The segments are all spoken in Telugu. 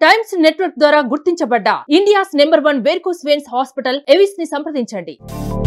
టైమ్స్ నెట్వర్క్ ద్వారా గుర్తించబడ్డ India's number one varicose veins hospital Avis ని సంప్రదించండి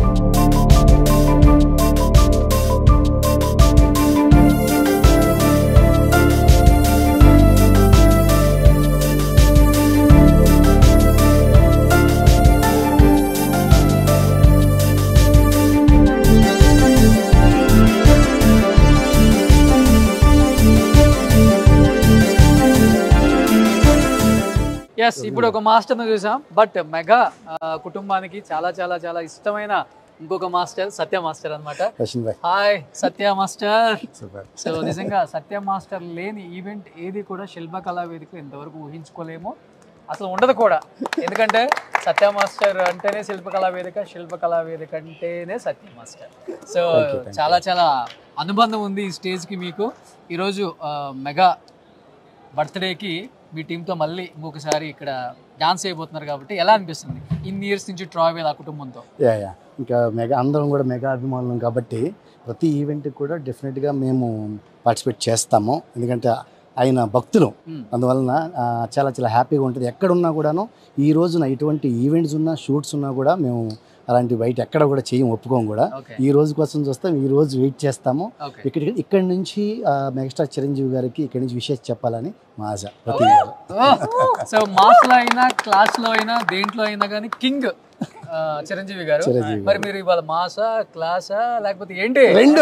ఎస్ ఇప్పుడు ఒక మాస్టర్ని చూసాం బట్ మెగా ఆ, కుటుంబానికి చాలా చాలా చాలా ఇష్టమైన ఇంకొక మాస్టర్ సత్య మాస్టర్ అన్నమాట రషన్ భాయ్ hi Satya master super so నిజంగా సత్య మాస్టర్ లేని ఈవెంట్ ఏది కూడా శిల్పకళా వేదిక ఇంతవరకు ఊహించుకోలేము అసలు ఉండదు కూడా ఎందుకంటే సత్య మాస్టర్ అంటేనే శిల్పకళా వేదిక శిల్పకళా వేదిక అంటేనే Satya master so Thank you, thank you. చాలా చాలా అనుబంధం ఉంది ఈ స్టేజ్కి మీకు ఈరోజు ఆ, మెగా బర్త్డేకి మీ టీంతో మళ్ళీ ఇంకొకసారి ఇక్కడ డాన్స్ అయిపోతున్నారు కాబట్టి ఎలా అనిపిస్తుంది ఇన్ని ఇయర్స్ నుంచి ట్రావెల్ ఆ కుటుంబంతో యా యా ఇంకా మెగా అందరం కూడా మెగా అభిమానులం కాబట్టి ప్రతి ఈవెంట్కి కూడా డెఫినెట్గా మేము పార్టిసిపేట్ చేస్తాము ఎందుకంటే ఆయన భక్తులు Hmm. అందువలన ఆ, చాలా చాలా హ్యాపీగా ఉంటుంది ఎక్కడున్నా కూడాను ఈ రోజున ఎటువంటి ఈవెంట్స్ ఉన్నా షూట్స్ ఉన్నా కూడా మేము అలాంటి బయట ఎక్కడ కూడా చేయం ఒప్పుకోం కూడా ఓకే ఈ రోజు కోసం చూస్తాం ఈ రోజు వెయిట్ చేస్తాము ఓకే ఇక్కడ ఇక్కడి నుంచి ఆ, మెగాస్టార్ చిరంజీవి గారికి ఇక్కడి నుంచి విషయం చెప్పాలని మా ఆశ ప్రతి సో మాస్ లో అయినా క్లాస్ లో అయినా దేంట్లో అయినా కానీ కింగ్ చిరంజీవి గారు చిరంజీవి మరి మీరు ఇవాళ మాసా క్లాసా లేకపోతే ఏంటి రెండు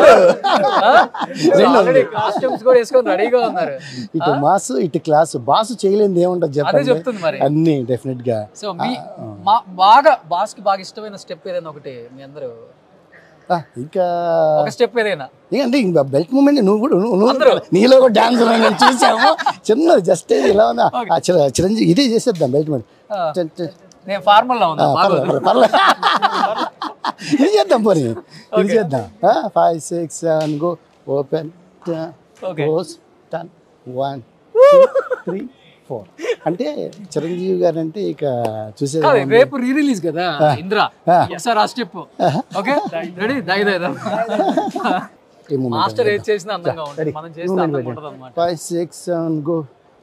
ఆల్రెడీ కాస్ట్యూమ్స్ కూడా వేసుకొని రెడీగా ఉన్నారు ఇటు మాస్ ఇటు క్లాస్ బాస్ చేయలేనిది ఏముంటుంది అదే చెప్పండి చెప్తుంది మరి అన్ని డెఫినెట్ గా సో మీ మా బాగా బాస్ కి బాగా ఇష్టమైన స్టెప్ ఏదైనా ఒకటి మీ అందరూ ఆ, ఇంకా ఒక స్టెప్ ఏదైనా అంటే ఇంకా బెల్ట్ మూమెంట్ నువ్వు కూడా నువ్వు నువ్వు అందరూ. నీలో కూడా డాన్స్ నేను చూసాము చిన్నది జస్ట్ ఇలా ఉన్నా ఆ చిర- చిరంజీవి ఇదే చేసేద్దాం బెల్ట్ మూమెంట్ ఆ, నేను ఫార్మల్ లో ఉన్నా బాగోదు ఇది చేద్దాం పోనీ ఇది చేద్దాం five six seven go open Okay. Close టన్ వన్ త్రీ ఫోర్ అంటే చిరంజీవి గారు అంటే ఇక చూసేది కాదు, ఏముంది? రేపు రీ రిలీజ్ కదా ఇంద్ర ఆ. ఒకసారి ఆ స్టెప్ ఓకే రెడీ దై దై దై. ఈ moment మాస్టర్ ఏది చేద్దాం. చేసినా అందంగా ఉంటుంది Ready. మనం చేస్తే Moment అందంగా పెట్టండి. ఉంటుంది అనమాట five six seven go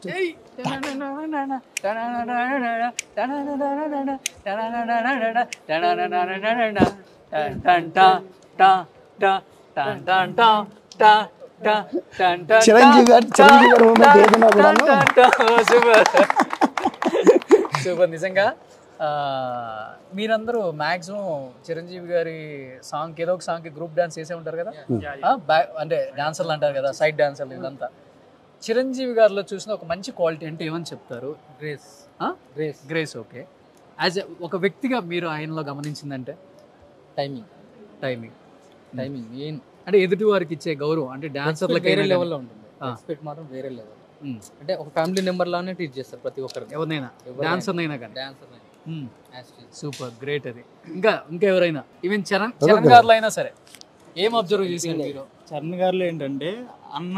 Chiranjeevi garu Chiranjeevi గారి మూమెంట్ ఏదైనా కూడాను సూపర్ సూపర్ నిజంగా ఆ, మీరందరూ మాక్సిమం చిరంజీవి గారి సాంగ్ ఏదో ఒక సాంగ్ గ్రూప్ డాన్స్ చేసే ఉంటారు కదా ఆ, బ్యా- అంటే డాన్సర్లు అంటారు కదా సైడ్ డాన్సర్లు ఇదంతా చిరంజీవి గారిలో చూసిన ఒక మంచి క్వాలిటీ అంటే ఏమని చెప్తారు grace grace grace okay as ఒక వ్యక్తిగా మీరు ఆయనలో గమనించిందంటే టైమింగ్ టైమింగ్ టైమింగ్ మెయిన్ అంటే ఎదుటి వారికి ఇచ్చే గౌరవం అంటే డాన్సర్లకి వేరే లెవెల్లో ఉంటుంది ఆ. రెస్పెక్ట్ మాత్రం వేరే లెవెల్ అంటే ఒక ఫ్యామిలీ మెంబర్ లానే ట్రీట్ చేస్తారు ప్రతి ఒక్కరికి ఎవరినైనా ఎవరైనా. డాన్సర్ అయినా కానీ డాన్సర్ సూపర్ గ్రేట్ అది ఇంకా ఇంకా ఎవరైనా ఈవెన్ చరణ్ ఎవరు చరణ్ గారిలో అయినా సరే ఏం అబ్జర్వ్ చేశారు మీరు చరణ్ గారిలో ఏంటంటే అన్న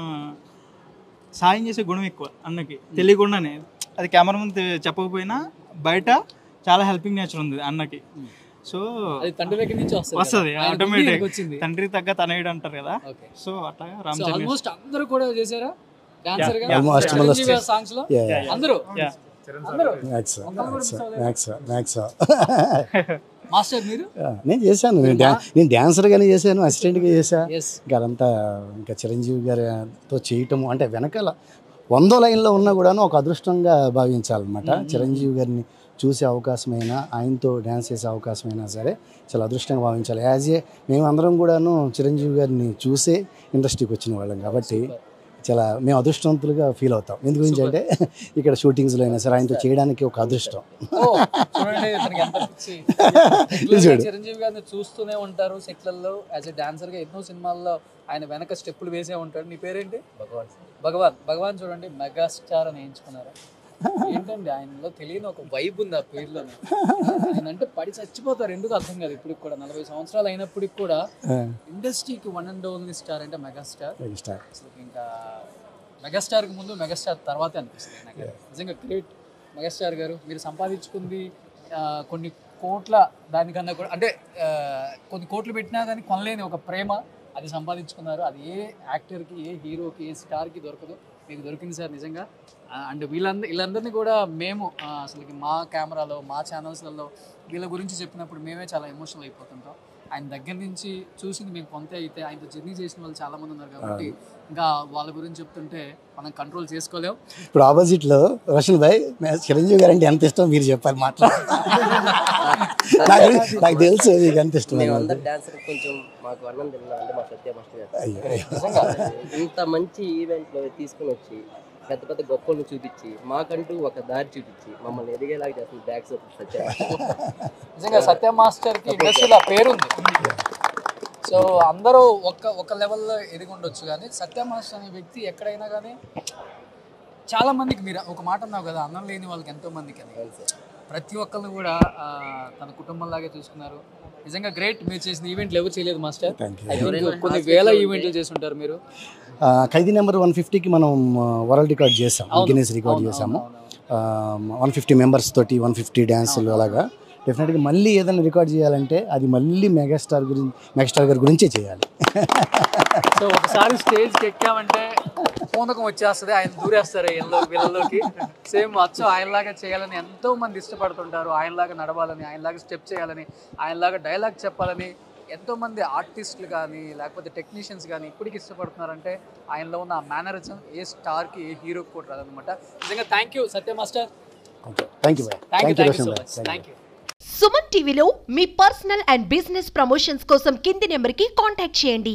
సాయం చేసే గుణం ఎక్కువ అన్నకి తెలియకుండానే అది కెమెరా ముందు తె- చెప్పకపోయినా బయట చాలా హెల్పింగ్ నేచర్ ఉంది అన్నకి సో అది తండ్రి దగ్గర నుంచి వస్తుంది వస్తది, కదా. ఆయన automatic. నుండి ఈయనకి వచ్చింది తండ్రి తగ్గ తనయుడు అంటారు కదా ఓకే సో అట్లాగా రామ్ సో చరణ్ ఆల్మోస్ట్ అందరూ కూడా చేశారా డాన్సర్ గా Yeah, almost, Chiranjeevi almost. Songs లో Yeah, yeah. అందరూ Yeah. అందరూ max max max max master మీరు నేను చేశాను నేను డా- నేను డాన్సర్గానే చేశాను అసిస్టెంట్గా చేశా ఎస్ ఇంకా అదంతా ఇంకా చిరంజీవి గారితో చేయటము అంటే వెనకాల వందో లైన్లో ఉన్నా కూడాను ఒక అదృష్టంగా భావించాలన్నమాట చిరంజీవి గారిని చూసే అవకాశమైనా ఆయనతో డ్యాన్స్ చేసే అవకాశమైనా సరే చాలా అదృష్టంగా భావించాలి యాజ్ ఏ మేమందరం కూడాను చిరంజీవి గారిని చూసే ఇండస్ట్రీకి వచ్చిన వాళ్ళం కాబట్టి చాలా మేము అదృష్టవంతులుగా ఫీల్ అవుతాం ఎందు గురించి అంటే ఇక్కడ షూటింగ్స్లో అయినా సరే ఆయనతో చేయడానికి ఒక అదృష్టం ఓ, చూడండి ఇతనికి ఎంత పిచ్చి. ఇది Regular గా చూడు. చిరంజీవి గారిని చూస్తూనే ఉంటారు సెట్లలో యాజ్ ఎ డాన్సర్ గా ఎన్నో సినిమాల్లో ఆయన వెనక స్టెప్పులు వేసే ఉంటాడు నీ పేరేంటి భగవాన్ భగవాన్ భగవాన్ చూడండి మెగాస్టార్ అని ఎంచుకున్నారు ఏంటండి ఆయనలో తెలియని ఒక వైబ్ ఉంది ఆ పేరులో ఆయన అంటే పడి చచ్చిపోతారు ఎందుకు అర్థం కాదు ఇప్పటికి కూడా నలభై సంవత్సరాలు అయినప్పటికి కూడా ఇండస్ట్రీకి వన్ అండ్ ఓన్లీ స్టార్ అంటే మెగాస్టార్ స్టార్ అసలు ఇంకా మెగాస్టార్కి ముందు మెగాస్టార్ తర్వాతే అనిపిస్తుంది నాకు నిజంగా గ్రేట్ మెగాస్టార్ గారు మీరు సంపాదించుకుంది ఆ, కొన్ని కోట్ల దానికన్నా కూడా అంటే ఆ, కొన్ని కోట్లు పెట్టినా కానీ కొనలేని ఒక ప్రేమ అది సంపాదించుకున్నారు అది ఏ యాక్టర్కి ఏ హీరోకి ఏ స్టార్కి దొరకదు మీకు దొరికింది సార్ నిజంగా అండ్ వీళ్ళందరూ వీళ్ళందరినీ కూడా మేము ఆ, అసలుకి మా కెమెరాలో మా ఛానల్స్లలో వీళ్ళ గురించి చెప్పినప్పుడు మేమే చాలా ఎమోషనల్ అయిపోతుంటాం ఆయన దగ్గర నుంచి చూసింది మీకు కొంత అయితే ఆయనతో జర్నీ చేసిన వాళ్ళు చాలా మంది ఉన్నారు కాబట్టి ఇంకా వాళ్ళ గురించి చెప్తుంటే మనం కంట్రోల్ చేసుకోలేం ఇప్పుడు ఆపోజిట్లో రోషన్ భాయ్ మే- చిరంజీవి గారు అంటే ఎంత ఇష్టం మీరు చెప్పాలి మాట్లాడాలి నాకు నాకు తెలుసు మీకు ఎంత ఇష్టం మేము అనేది. అందరు డాన్సర్ కొంచెం మాకు అన్నం తిన్నాం అంటే మా సత్య మాస్టర్ గారు అయ్యో, అయ్యో. ఇంత మంచి ఈవెంట్ లో తీసుకొని వచ్చి పెద్ద పెద్ద గొప్పలను చూపించి మాకంటూ ఒక దారి చూపించి మమ్మల్ని ఎదిగేలాగా చేస్తుంది బ్యాక్ సపోర్ట్ సత్య నిజంగా సత్య మాస్టర్ కి ఇండస్ట్రీలో పేరుంది సో అందరూ ఒక ఒక లెవెల్లో ఎదిగి ఉండొచ్చు కానీ సత్య మాస్టర్ అనే వ్యక్తి ఎక్కడైనా కానీ చాలా మందికి మీరు ఒక మాట అన్నావు కదా అన్నం లేని వాళ్ళకి ఎంతో మందికి అని ప్రతి ఒక్కరిని కూడా ఆ, తన కుటుంబంలాగే చూసుకున్నారు నిజంగా గ్రేట్ మీరు చేసిన ఈవెంట్లు ఎవరు చేయలేదు master Thank you. I think కొన్ని వేల ఈవెంట్లు చేసి ఉంటారు మీరు ఆ, ఖైదీ నెంబర్ వన్ ఫిఫ్టీకి మనం వరల్డ్ రికార్డ్ చేసాం అవును. గిన్నెస్ రికార్డ్ అవును, చేసాము అవును, వన్ ఫిఫ్టీ మెంబర్స్ తోటి వన్ ఫిఫ్టీ డ్యాన్సులు అలాగా డెఫినెట్గా మళ్ళీ ఏదైనా రికార్డ్ చేయాలంటే అది మళ్ళీ మెగాస్టార్ గురించి మెగాస్టార్ గారి గురించే చేయాలి సో ఒకసారి స్టేజ్కి ఎక్కామంటే పూనకం వచ్చేస్తుంది ఆయన దూరేస్తారు వీళ్ళలో వీళ్ళలోకి సేమ్ అచ్చు ఆయనలాగా చేయాలని ఎంతో మంది ఇష్టపడుతుంటారు ఆయనలాగా నడవాలని ఆయనలాగా స్టెప్ చేయాలని ఆయనలాగా డైలాగ్ చెప్పాలని ఎంతో మంది ఆర్టిస్టులు కానీ లేకపోతే టెక్నీషియన్స్ కానీ ఇప్పటికి ఇష్టపడుతున్నారంటే ఆయనలో ఉన్న ఆ మేనరిజం ఏ స్టార్కి ఏ హీరోకి కూడా రాదనమాట నిజంగా thank you Satya master thank you bye thank you thank you thank you Roshan so bye much thank you Suman టీవీలో మీ పర్సనల్ అండ్ బిజినెస్ ప్రమోషన్స్ కోసం కింది నెంబర్కి కాంటాక్ట్ చేయండి